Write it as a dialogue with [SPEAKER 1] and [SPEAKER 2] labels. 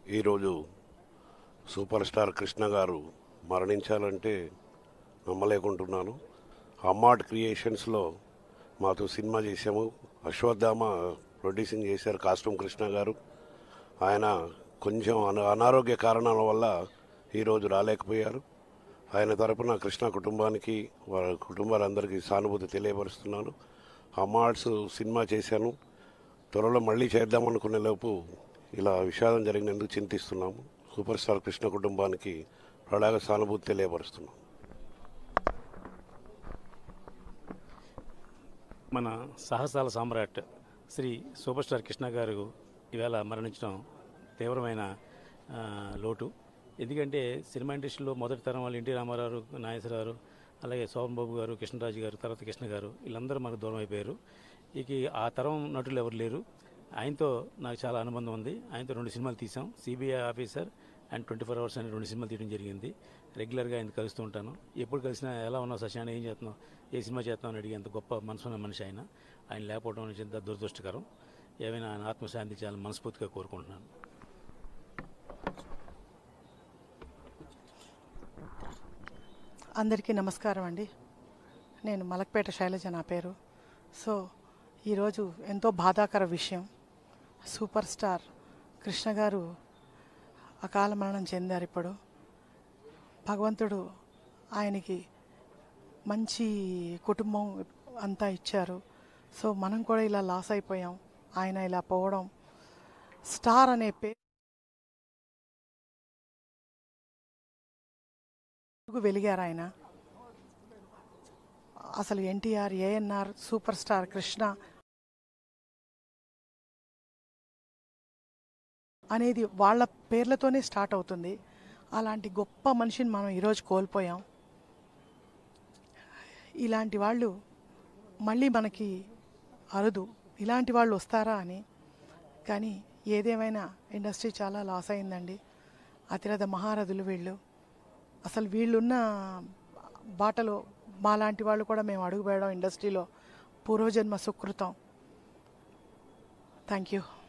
[SPEAKER 1] ఈరోజు super star Krishna గారు మరణించాలంటే నమ్మలేకుంటున్నాను అమ్మాట్ క్రియేషన్స్లో మాతో సినిమా చేసాము అశ్వత్థామ ప్రొడ్యూసింగ్ చేశారు కాస్ట్యూమ్ కృష్ణ గారు ఆయన కొంచెం అన అనారోగ్య కారణాల వల్ల ఈరోజు రాలేకపోయారు ఆయన తరపున కృష్ణ కుటుంబానికి వారి కుటుంబాలందరికీ సానుభూతి తెలియపరుస్తున్నాను అమ్మాడ్స్ సినిమా చేశాను త్వరలో మళ్ళీ చేద్దామనుకునే లోపు ఇలా విషాదం జరిగినందుకు చింతిస్తున్నాము సూపర్ స్టార్ కృష్ణ కుటుంబానికి ప్రళాగ సానుభూతి తెలియపరుస్తున్నాం
[SPEAKER 2] మన సాహసాల సామ్రాట్ శ్రీ సూపర్ స్టార్ కృష్ణ గారు ఈవేళ మరణించడం తీవ్రమైన ఆ, లోటు ఎందుకంటే సినిమా ఇండస్ట్రీలో మొదటి తరం వాళ్ళు ఎన్టీ రామారావు నాగేశ్వరరావు అలాగే శోభన్ బాబు గారు కృష్ణరాజు గారు తర్వాత కృష్ణ గారు వీళ్ళందరూ మనకు దూరం అయిపోయారు ఇక ఆ తరం నటులు ఎవరు లేరు ఆయనతో నాకు చాలా అనుబంధం ఉంది ఆయనతో రెండు సినిమాలు తీసాం CBI officer and twenty four hours అనే రెండు సినిమాలు తీయడం జరిగింది రెగ్యులర్గా ఆయన కలుస్తూ ఉంటాను ఎప్పుడు కలిసినా ఎలా ఉన్నావు శశాన్ ఏం చేస్తున్నావు ఏ సినిమా చేస్తున్నావు అని అడిగేంత గొప్ప మనసున్న మనిషి ఆయన ఆయన లేకపోవడం అనేది ఎంత దురదృష్టకరం ఏమైనా ఆయన ఆత్మశాంతి చేయాలని మనస్ఫూర్తిగా కోరుకుంటున్నాను
[SPEAKER 3] అందరికీ నమస్కారం అండి నేను మలక్పేట శైలజ నా పేరు సో ఈరోజు ఎంతో బాధాకర విషయం సూపర్ స్టార్ కృష్ణ గారు అకాల మరణం చెందారు ఇప్పుడు భగవంతుడు ఆయనకి మంచి కుటుంబం అంతా ఇచ్చారు సో మనం కూడా ఇలా లాస్ అయిపోయాం ఆయన ఇలా పోవడం స్టార్ అనే పేరు వెలిగారు ఆయన అసలు ఎన్టీఆర్ ఏఎన్ఆర్ సూపర్ స్టార్ కృష్ణ అనేది వాళ్ళ పేర్లతోనే స్టార్ట్ అవుతుంది అలాంటి గొప్ప మనిషిని మనం ఈరోజు కోల్పోయాం ఇలాంటి వాళ్ళు మళ్ళీ మనకి అరుదు ఇలాంటి వాళ్ళు వస్తారా అని కానీ ఏదేమైనా ఇండస్ట్రీ చాలా లాస్ అయిందండి అతిరథ మహారథులు వీళ్ళు అసలు వీళ్ళున్న బాటలో మాలాంటి వాళ్ళు కూడా మేము అడుగు ఇండస్ట్రీలో పూర్వజన్మ సుకృతం థ్యాంక్ యూ